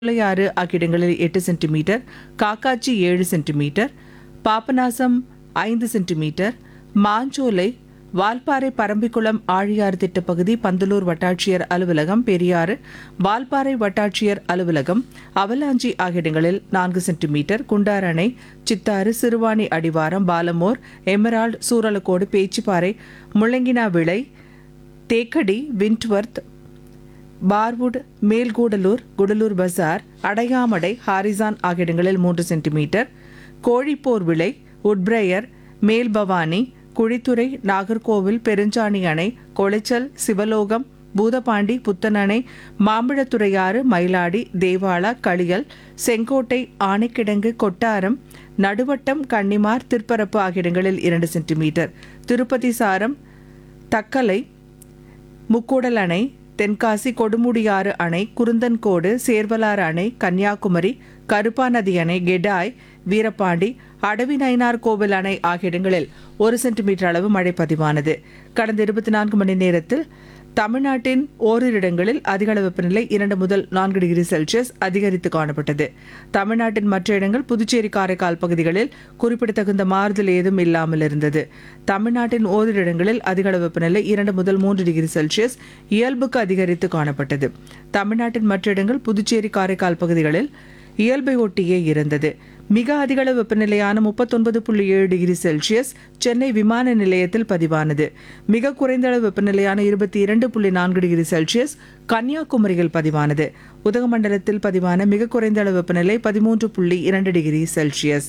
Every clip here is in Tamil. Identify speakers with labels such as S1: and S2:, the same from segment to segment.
S1: பிள்ளையாறு ஆகிய இடங்களில் எட்டு சென்டிமீட்டர் காக்காச்சி ஏழு சென்டிமீட்டர் பாபநாசம் ஐந்து சென்டிமீட்டர் மாஞ்சோலை வால்பாறை பரம்பிக்குளம் ஆழியாறு திட்டப்பகுதி பந்தலூர் வட்டாட்சியர் அலுவலகம் பெரியாறு வால்பாறை வட்டாட்சியர் அலுவலகம் அவலாஞ்சி ஆகிய இடங்களில் நான்கு சென்டிமீட்டர் குண்டார் அணை சித்தாறு சிறுவாணி அடிவாரம் Balamore emerald Suralacode Pechiparai Mullanginavilai Thekkady Windworth Parwood Melkudalur Gudalur bazaar Adayamadai Harrison ஆகிய இடங்களில் மூன்று சென்டிமீட்டர் கோழிப்போர் விளை உட்பிரையர் மேல்பவானி குழித்துறை நாகர்கோவில் பெருஞ்சாணி அணை கொளைச்சல் சிவலோகம் பூதபாண்டி புத்தனணை மாம்பழத்துறையாறு மயிலாடி தேவாலா களியல் செங்கோட்டை ஆனைக்கிடங்கு கொட்டாரம் நடுவட்டம் கன்னிமார் திருப்பரப்பு ஆகிய இடங்களில் இரண்டு சென்டிமீட்டர் திருப்பதி சாரம் தக்கலை முக்கூடல் அணை தென்காசி கொடுமுடியாறு அணை குருந்தன்கோடு சேர்வலாறு அணை கன்னியாகுமரி கருப்பாநதி அணை கெடாய் வீரபாண்டி அடவி நயினார் கோவில் அணை ஆகிய இடங்களில் ஒரு சென்டிமீட்டர் அளவு மழை பதிவானது கடந்த இருபத்தி நான்கு மணி நேரத்தில் தமிழ்நாட்டின் ஓரிரு இடங்களில் அதிகளவு வெப்பநிலை இரண்டு முதல் நான்கு டிகிரி செல்சியஸ் அதிகரித்து காணப்பட்டது தமிழ்நாட்டின் மற்ற இடங்கள் புதுச்சேரி காரைக்கால் பகுதிகளில் குறிப்பிடத்தகுந்த மாறுதல் ஏதும் இல்லாமல் இருந்தது தமிழ்நாட்டின் ஓரிரு இடங்களில் அதிகளவு வெப்பநிலை இரண்டு முதல் மூன்று டிகிரி செல்சியஸ் இயல்புக்கு அதிகரித்து காணப்பட்டது தமிழ்நாட்டின் மற்ற இடங்கள் புதுச்சேரி காரைக்கால் பகுதிகளில் இயல்பை ஒட்டியே இருந்தது மிக அதிகளவு வெப்பநிலையான முப்பத்தொன்பது புள்ளி ஏழு டிகிரி செல்சியஸ் சென்னை விமான நிலையத்தில் பதிவானது மிக குறைந்த அளவு வெப்பநிலையான இருபத்தி இரண்டு புள்ளி நான்கு டிகிரி செல்சியஸ் கன்னியாகுமரியில் பதிவானது உதகமண்டலத்தில் பதிவான மிக குறைந்த அளவு வெப்பநிலை பதிமூன்று புள்ளி இரண்டு டிகிரி செல்சியஸ்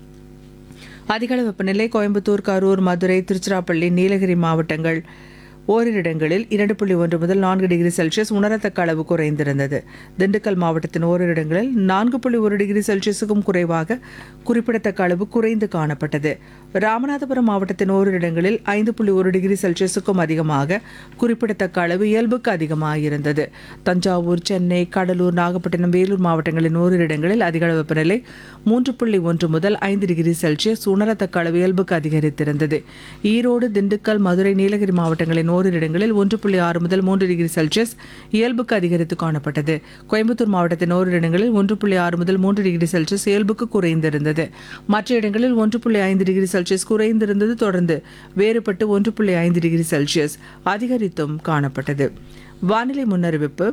S1: அதிகளவு வெப்பநிலை கோயம்புத்தூர் கரூர் மதுரை திருச்சிராப்பள்ளி நீலகிரி மாவட்டங்கள் ஓரிரு இடங்களில் இரண்டு புள்ளி ஒன்று முதல் நான்கு டிகிரி செல்சியஸ் உணரத்தக்க அளவு குறைந்திருந்தது திண்டுக்கல் மாவட்டத்தின் ஓரிரு இடங்களில் நான்கு புள்ளி ஒரு டிகிரி செல்சியஸுக்கும் குறைவாக குறிப்பிடத்தக்க அளவு குறைந்து காணப்பட்டது ராமநாதபுரம் மாவட்டத்தின் ஓரிரு இடங்களில் ஐந்து புள்ளி ஒரு டிகிரி செல்சியஸுக்கும் அதிகமாக குறிப்பிடத்தக்க அளவு இயல்புக்கு அதிகமாக இருந்தது தஞ்சாவூர் சென்னை கடலூர் நாகப்பட்டினம் வேலூர் மாவட்டங்களின் ஓரிரு இடங்களில் அதிக அளவு வெப்பநிலை மூன்று புள்ளி ஒன்று முதல் ஐந்து டிகிரி செல்சியஸ் உணரத்தக்க அளவு இயல்புக்கு அதிகரித்திருந்தது ஈரோடு திண்டுக்கல் மதுரை நீலகிரி மாவட்டங்களின் ஓரிரு இடங்களில் ஒன்று புள்ளி ஆறு முதல் மூன்று டிகிரி செல்சியஸ் இயல்புக்கு அதிகரித்து காணப்பட்டது கோயம்புத்தூர் மாவட்டத்தின் ஓரிரு இடங்களில் ஒன்று புள்ளி ஆறு முதல் மூன்று டிகிரி செல்சியஸ் இயல்புக்கு குறைந்திருந்தது மற்ற இடங்களில் ஒன்று புள்ளி ஐந்து டிகிரி செல்சியஸ் குறைந்திருந்தது தொடர்ந்து வேறுபட்டு ஒன்று புள்ளி ஐந்து டிகிரி செல்சியஸ் அதிகரித்தும் காணப்பட்டது வானிலை முன்னறிவிப்பு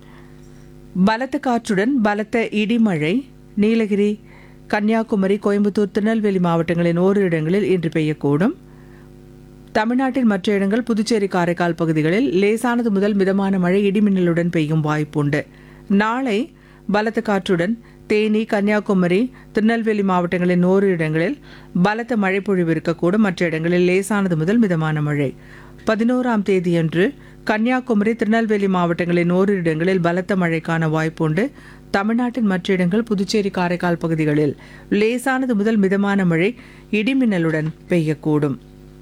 S1: பலத்த காற்றுடன் பலத்த இடிமழை நீலகிரி கன்னியாகுமரி கோயம்புத்தூர் திருநெல்வேலி மாவட்டங்களின் ஓரிரு இடங்களில் இன்று பெய்யக்கூடும் தமிழ்நாட்டின் மற்ற இடங்கள் புதுச்சேரி காரைக்கால் பகுதிகளில் லேசானது முதல் மிதமான மழை இடிமின்னலுடன் பெய்யும் வாய்ப்புண்டு நாளை பலத்த காற்றுடன் தேனி கன்னியாகுமரி திருநெல்வேலி மாவட்டங்களின் ஓரிரு இடங்களில் பலத்த மழை பொழிவு இருக்கக்கூடும் மற்ற இடங்களில் லேசானது முதல் மிதமான மழை பதினோராம் தேதியன்று கன்னியாகுமரி திருநெல்வேலி மாவட்டங்களின் ஓரிரு இடங்களில் பலத்த மழைக்கான வாய்ப்புண்டு தமிழ்நாட்டின் மற்ற இடங்கள் புதுச்சேரி காரைக்கால் பகுதிகளில் லேசானது முதல் மிதமான மழை இடிமின்னலுடன் பெய்யக்கூடும்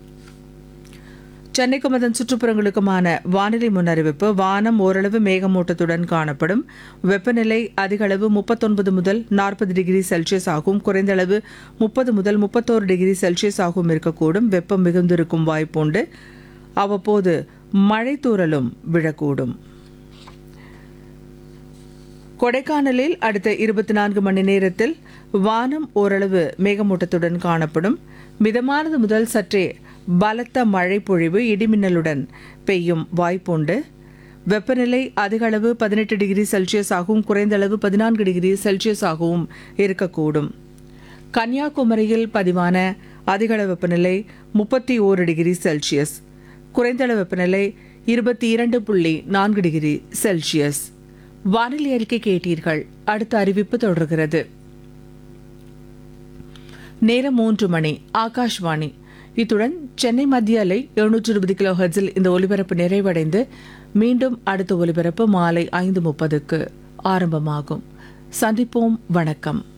S1: சென்னைக்கும் அதன் சுற்றுப்புறங்களுக்குமான வானிலை முன்னறிவிப்பு வானம் ஓரளவு மேகமூட்டத்துடன் காணப்படும் வெப்பநிலை அதிக அளவு முப்பத்தொன்பது முதல் நாற்பது டிகிரி செல்சியஸ் ஆகும் குறைந்த அளவு முப்பது முதல் முப்பத்தோரு டிகிரி செல்சியஸ் ஆகும் இருக்கக்கூடும் வெப்பம் மிகுந்திருக்கும் வாய்ப்புண்டு அவ்வப்போது மழை தூறலும் விழக்கூடும் கொடைக்கானலில் அடுத்த இருபத்தி நான்கு மணி நேரத்தில் வானம் ஓரளவு மேகமூட்டத்துடன் காணப்படும் மிதமானது முதல் சற்றே பலத்த மழை பொழிவு இடிமின்னலுடன் பெய்யும் வாய்ப்புண்டு வெப்பநிலை அதிக அளவு பதினெட்டு டிகிரி செல்சியஸ் ஆகவும் குறைந்த அளவு பதினான்கு டிகிரி செல்சியஸ் ஆகவும் இருக்கக்கூடும் கன்னியாகுமரியில் பதிவான அதிகளவு வெப்பநிலை முப்பத்தி ஓரு டிகிரி செல்சியஸ் குறைந்தளவு வெப்பநிலை இருபத்தி இரண்டு புள்ளி நான்கு டிகிரி செல்சியஸ் வானிலை அறிக்கை கேட்டீர்கள் அடுத்த அறிவிப்பு தொடர்கிறது நேரம் மூன்று மணி ஆகாஷ்வாணி இத்துடன் சென்னை மத்திய அலை எழுநூற்று இருபது கிலோ ஹெர்ட்ஸில் இந்த ஒலிபரப்பு நிறைவடைந்து மீண்டும் அடுத்த ஒலிபரப்பு மாலை ஐந்து முப்பதுக்கு ஆரம்பமாகும் சந்திப்போம் வணக்கம்